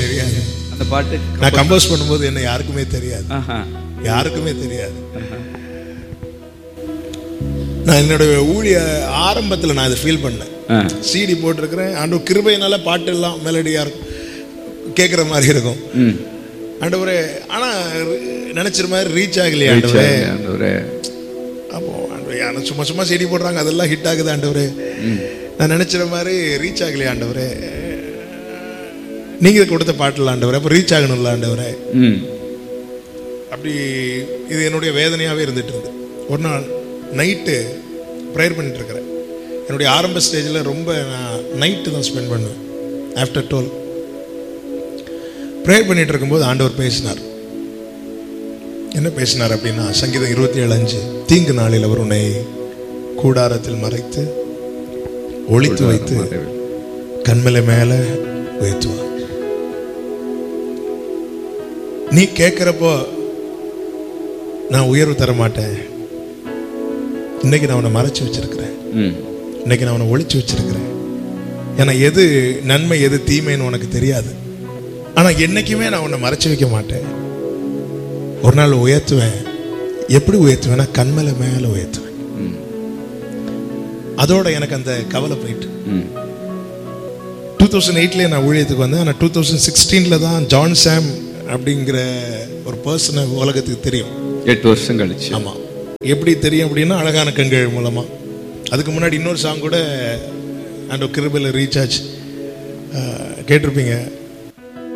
தெரியாது அந்த பாட்டு நான் கம்போஸ் பண்ணும்போது என்ன யாருக்குமே தெரியாது ஆஹா யாருக்குமே தெரியாது நான் என்னுடைய ஊழிய ஆரம்பத்தில் நான் இதை ஃபீல் பண்ணேன் ஆ சிடி போட்டிருக்கிறேன் ஆண்டு கிருபையினால பாட்டு எல்லாம் மெலடியாக இருக்கும் கேட்குற மாதிரி இருக்கும் ம் ஆண்டவரே ஆனால் நினச்சிற மாதிரி ரீச் ஆகலையே ஆண்டவரே ஆண்டவரே அப்போ ஆண்டவரே ஆனா சும்மா சும்மா செடி போடுறாங்க அதெல்லாம் ஹிட் ஆகுது ஆண்டவரே நான் நினைச்சிற மாதிரி ரீச் ஆகலையா ஆண்டவரே நீங்க கொடுத்த பாட்டில் ஆண்டவரே அப்போ ரீச் ஆகணும்ல ஆண்டவரே ம் அப்படி இது என்னுடைய வேதனையாகவே இருந்துட்டு இருந்து ஒரு நாள் நைட்டு ப்ரேயர் பண்ணிட்டு இருக்கிறேன் என்னுடைய ஆரம்ப ஸ்டேஜில் ரொம்ப நான் நைட்டு தான் ஸ்பெண்ட் பண்ணுவேன் ஆஃப்டர் டுவெல் ப்ரேயர் பண்ணிட்டு இருக்கும்போது ஆண்டவர் பேசினார் என்ன பேசினார் அப்படின்னா சங்கீதம் இருபத்தி ஏழு அஞ்சு தீங்கு நாளில் அவர் உன்னை கூடாரத்தில் மறைத்து ஒளித்து வைத்து கண்மலை மேல உயர்த்துவார் நீ கேட்கிறப்போ நான் உயர்வு தர மாட்டேன் இன்னைக்கு நான் உன்னை மறைச்சு வச்சிருக்கிறேன் ம் இன்னைக்கு நான் உன்னை ஒளிச்சு வச்சிருக்கிறேன் ஏன்னா எது நன்மை எது தீமைன்னு உனக்கு தெரியாது ஆனா என்னைக்குமே நான் உன்னை மறைச்சு வைக்க மாட்டேன் ஒரு நாள் உயர்த்துவேன் எப்படி உயர்த்துவேன்னா கண்மலை மேல உயர்த்துவேன் ம் அதோட எனக்கு அந்த கவலை போயிட்டு ம் டூ தௌசண்ட் எயிட்லேயே நான் ஊழியத்துக்கு வந்தேன் ஆனால் டூ தௌசண்ட் சிக்ஸ்டீனில் தான் ஜான் சாம் அப்படிங்கிற ஒரு பர்சனை உலகத்துக்கு தெரியும் எட்டு வருஷம் கழிச்சு ஆமாம் எப்படி தெரியும் அப்படின்னா அழகான கண்கள் மூலமாக அதுக்கு முன்னாடி இன்னொரு சாங் கூட அந்த கிருபையில் ரீச் ஆச்சு அஹ், கேட்டிருப்பீங்க